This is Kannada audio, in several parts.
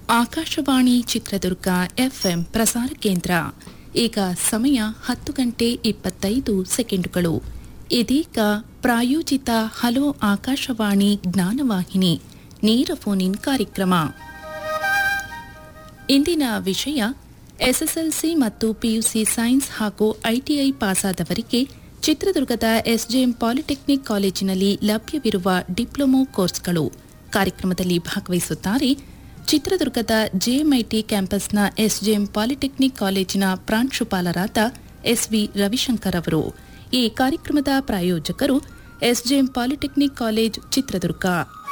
ಆಕಾಶವಾಣಿ ಚಿತ್ರದುರ್ಗ ಎಫ್ಎಂ ಪ್ರಸಾರ ಕೇಂದ್ರ ಈಗ ಸಮಯ ಹತ್ತು ಗಂಟೆ ಇಪ್ಪತ್ತೈದು ಸೆಕೆಂಡುಗಳು ಇದೀಗ ಪ್ರಾಯೋಜಿತ ಹಲೋ ಆಕಾಶವಾಣಿ ಜ್ಞಾನವಾಹಿನಿ ನೇರ ಫೋನ್ ಇನ್ ಕಾರ್ಯಕ್ರಮ ಇಂದಿನ ವಿಷಯ ಎಸ್ಎಸ್ಎಲ್ಸಿ ಮತ್ತು ಪಿಯುಸಿ ಸೈನ್ಸ್ ಹಾಗೂ ಐಟಿಐ ಪಾಸಾದವರಿಗೆ ಚಿತ್ರದುರ್ಗದ ಎಸ್ಜೆಎಂ ಪಾಲಿಟೆಕ್ನಿಕ್ ಕಾಲೇಜಿನಲ್ಲಿ ಲಭ್ಯವಿರುವ ಡಿಪ್ಲೊಮೊ ಕೋರ್ಸ್ಗಳು ಕಾರ್ಯಕ್ರಮದಲ್ಲಿ ಭಾಗವಹಿಸುತ್ತಾರೆ ಚಿತ್ರದುರ್ಗದ ಜೆಎಂಐಟಿ ಕ್ಯಾಂಪಸ್ನ ಎಸ್ಜೆಎಂ ಪಾಲಿಟೆಕ್ನಿಕ್ ಕಾಲೇಜಿನ ಪ್ರಾಂಶುಪಾಲರಾದ ಎಸ್ವಿ ರವಿಶಂಕರ್ ಅವರು ಈ ಕಾರ್ಯಕ್ರಮದ ಪ್ರಾಯೋಜಕರು SJM polytechnic college Chitradurga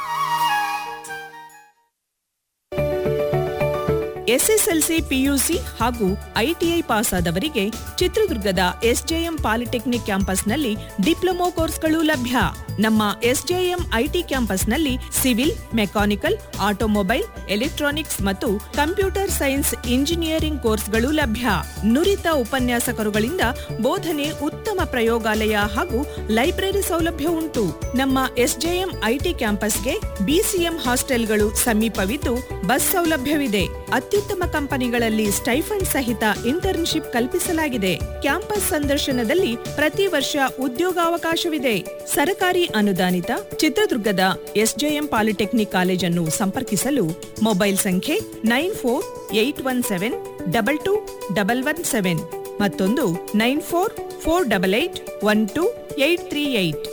SSLC PUC ಹಾಗೂ ಐಟಿಐ ಪಾಸಾದವರಿಗೆ ಚಿತ್ರದುರ್ಗದ ಎಸ್ಜೆಎಂ ಪಾಲಿಟೆಕ್ನಿಕ್ ಕ್ಯಾಂಪಸ್ನಲ್ಲಿ ಡಿಪ್ಲೊಮೊ ಕೋರ್ಸ್ಗಳು ಲಭ್ಯ ನಮ್ಮ ಎಸ್ಜೆಎಂ ಐಟಿ ಕ್ಯಾಂಪಸ್ನಲ್ಲಿ ಸಿವಿಲ್ ಮೆಕ್ಯಾನಿಕಲ್ ಆಟೋಮೊಬೈಲ್ ಎಲೆಕ್ಟ್ರಾನಿಕ್ಸ್ ಮತ್ತು ಕಂಪ್ಯೂಟರ್ ಸೈನ್ಸ್ ಇಂಜಿನಿಯರಿಂಗ್ ಕೋರ್ಸ್ಗಳು ಲಭ್ಯ ನುರಿತ ಉಪನ್ಯಾಸಕರುಗಳಿಂದ ಬೋಧನೆ ಉತ್ತಮ ಪ್ರಯೋಗಾಲಯ ಹಾಗೂ ಲೈಬ್ರರಿ ಸೌಲಭ್ಯ ಉಂಟು ನಮ್ಮ ಎಸ್ಜೆಎಂ ಐಟಿ ಕ್ಯಾಂಪಸ್ಗೆ ಬಿಸಿಎಂ ಹಾಸ್ಟೆಲ್ಗಳು ಸಮೀಪವಿದ್ದು ಬಸ್ ಸೌಲಭ್ಯವಿದೆ ಅತ್ಯುತ್ತಮ ಕಂಪನಿಗಳಲ್ಲಿ ಸ್ಟೈಫಂಡ್ ಸಹಿತ ಇಂಟರ್ನ್ಶಿಪ್ ಕಲ್ಪಿಸಲಾಗಿದೆ ಕ್ಯಾಂಪಸ್ ಸಂದರ್ಶನದಲ್ಲಿ ಪ್ರತಿ ವರ್ಷ ಉದ್ಯೋಗಾವಕಾಶವಿದೆ ಸರಕಾರಿ ಅನುದಾನಿತ ಚಿತ್ರದುರ್ಗದ ಎಸ್ಜೆಎಂ ಪಾಲಿಟೆಕ್ನಿಕ್ ಕಾಲೇಜನ್ನು ಸಂಪರ್ಕಿಸಲು ಮೊಬೈಲ್ ಸಂಖ್ಯೆ nine four eight one seven double two double one seven ಮತ್ತೊಂದು nine four four double eight one two eight three eight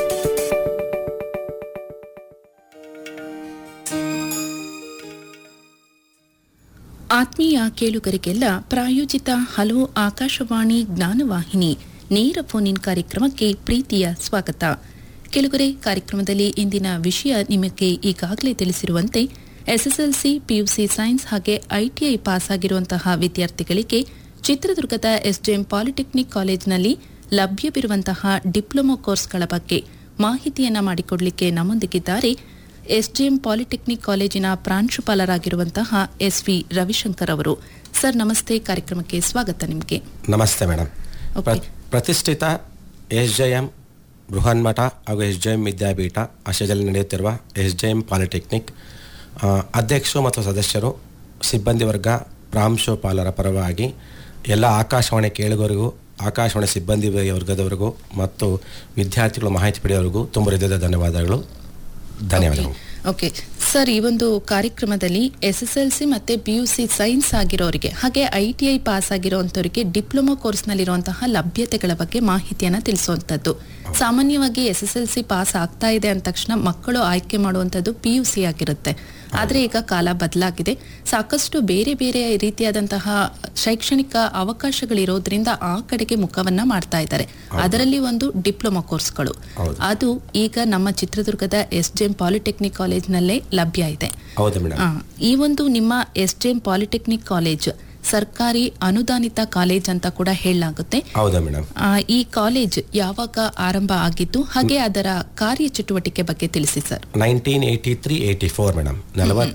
ಆತ್ಮೀಯ ಕೇಳುಗರಿಗೆಲ್ಲ ಪ್ರಾಯೋಜಿತ ಹಲೋ ಆಕಾಶವಾಣಿ ಜ್ಞಾನವಾಹಿನಿ ನೇರ ಫೋನ್ ಇನ್ ಕಾರ್ಯಕ್ರಮಕ್ಕೆ ಪ್ರೀತಿಯ ಸ್ವಾಗತ ಕೆಲುಗರೆ ಕಾರ್ಯಕ್ರಮದಲ್ಲಿ ಇಂದಿನ ವಿಷಯ ನಿಮಗೆ ಈಗಾಗಲೇ ತಿಳಿಸಿರುವಂತೆ ಎಸ್ಎಸ್ಎಲ್ಸಿ ಪಿಯುಸಿ ಸೈನ್ಸ್ ಹಾಗೆ ಐಟಿಐ ಪಾಸ್ ಆಗಿರುವಂತಹ ವಿದ್ಯಾರ್ಥಿಗಳಿಗೆ ಚಿತ್ರದುರ್ಗದ ಎಸ್ಜೆಎಂ ಪಾಲಿಟೆಕ್ನಿಕ್ ಕಾಲೇಜಿನಲ್ಲಿ ಲಭ್ಯವಿರುವಂತಹ ಡಿಪ್ಲೊಮೊ ಕೋರ್ಸ್ಗಳ ಬಗ್ಗೆ ಮಾಹಿತಿಯನ್ನ ಮಾಡಿಕೊಡಲಿಕ್ಕೆ ನಮ್ಮೊಂದಿಗಿದ್ದಾರೆ ಎಸ್ಜೆಎಂ ಪಾಲಿಟೆಕ್ನಿಕ್ ಕಾಲೇಜಿನ ಪ್ರಾಂಶುಪಾಲರಾಗಿರುವಂತಹ ಎಸ್ ವಿ ರವಿಶಂಕರ್ ಅವರು ಸರ್ ನಮಸ್ತೆ ಕಾರ್ಯಕ್ರಮಕ್ಕೆ ಸ್ವಾಗತ ನಿಮಗೆ ನಮಸ್ತೆ ಮೇಡಮ್ ಓಕೆ. ಪ್ರ- ಪ್ರತಿಷ್ಠಿತ ಎಸ್ ಜೆ ಎಂ ಬೃಹನ್ಮಠ ಹಾಗೂ ಎಸ್ ಜೆ ಎಂ ವಿದ್ಯಾಪೀಠ ಆಶಯದಲ್ಲಿ ನಡೆಯುತ್ತಿರುವ ಎಸ್ ಜೆ ಎಂ ಪಾಲಿಟೆಕ್ನಿಕ್ ಆ, ಅಧ್ಯಕ್ಷರು ಮತ್ತು ಸದಸ್ಯರು ಸಿಬ್ಬಂದಿ ವರ್ಗ ಪ್ರಾಂಶುಪಾಲರ ಪರವಾಗಿ ಎಲ್ಲ ಆಕಾಶವಾಣಿ ಕೇಳುಗರಿಗೂ ಆಕಾಶವಾಣಿ ಸಿಬ್ಬಂದಿ ವರ್ಗದವರಿಗೂ ಮತ್ತು ವಿದ್ಯಾರ್ಥಿಗಳು ಮಾಹಿತಿ ಪಡೆಯೋರಿಗೂ ತುಂಬ ಹೃದಯದ ಧನ್ಯವಾದಗಳು ಧನ್ಯವಾದಗಳು ಓಕೆ ಸರ್ ಈ ಒಂದು ಕಾರ್ಯಕ್ರಮದಲ್ಲಿ ಎಸ್ಎಸ್ಎಲ್ಸಿ ಮತ್ತೆ ಪಿಯುಸಿ ಸೈನ್ಸ್ ಆಗಿರೋರಿಗೆ ಹಾಗೆ ಐಟಿಐ ಪಾಸ್ ಆಗಿರೋಂಥವರಿಗೆ ಡಿಪ್ಲೊಮಾ ಕೋರ್ಸ್ನಲ್ಲಿರುವಂತಹ ಲಭ್ಯತೆಗಳ ಬಗ್ಗೆ ಮಾಹಿತಿಯನ್ನ ತಿಳಿಸುವಂಥದ್ದು ಸಾಮಾನ್ಯವಾಗಿ ಎಸ್ಎಸ್ಎಲ್ಸಿ ಪಾಸ್ ಆಗ್ತಾ ಇದೆ ಅಂದ ತಕ್ಷಣ ಮಕ್ಕಳು ಆಯ್ಕೆ ಮಾಡುವಂಥದ್ದು ಪಿಯುಸಿ ಆಗಿರುತ್ತೆ ಆದ್ರೆ ಈಗ ಕಾಲ ಬದಲಾಗಿದೆ ಸಾಕಷ್ಟು ಬೇರೆ ಬೇರೆ ರೀತಿಯಾದಂತಹ ಶೈಕ್ಷಣಿಕ ಅವಕಾಶಗಳಿರೋದ್ರಿಂದ ಆ ಕಡೆಗೆ ಮುಖವನ್ನ ಮಾಡ್ತಾ ಇದ್ದಾರೆ ಅದರಲ್ಲಿ ಒಂದು ಡಿಪ್ಲೊಮಾ ಕೋರ್ಸ್ಗಳು ಹೌದು. ಅದು ಈಗ ನಮ್ಮ ಚಿತ್ರದುರ್ಗದ ಎಸ್ ಜೆ ಪಾಲಿಟೆಕ್ನಿಕ್ ಕಾಲೇಜ್ನಲ್ಲೇ ಲಭ್ಯ ಇದೆ ಹೌದು ಮೇಡಮ್ ಆ, ಈ ಒಂದು ನಿಮ್ಮ ಎಸ್ ಜೆ ಪಾಲಿಟೆಕ್ನಿಕ್ ಕಾಲೇಜ್ ಸರ್ಕಾರಿ ಅನುದಾನಿತ ಕಾಲೇಜ್ ಅಂತ ಕೂಡ ಹೇಳಲಾಗುತ್ತೆ ಹೌದಾ ಮೇಡಮ್ ಆ, ಈ ಕಾಲೇಜ್ ಯಾವಾಗ ಆರಂಭ ಆಗಿದ್ದು ಹಾಗೆ ಅದರ ಕಾರ್ಯಚಟುವಟಿಕೆ ಬಗ್ಗೆ ತಿಳಿಸಿ sir nineteen eighty three eighty four madam ನಲವತ್ತು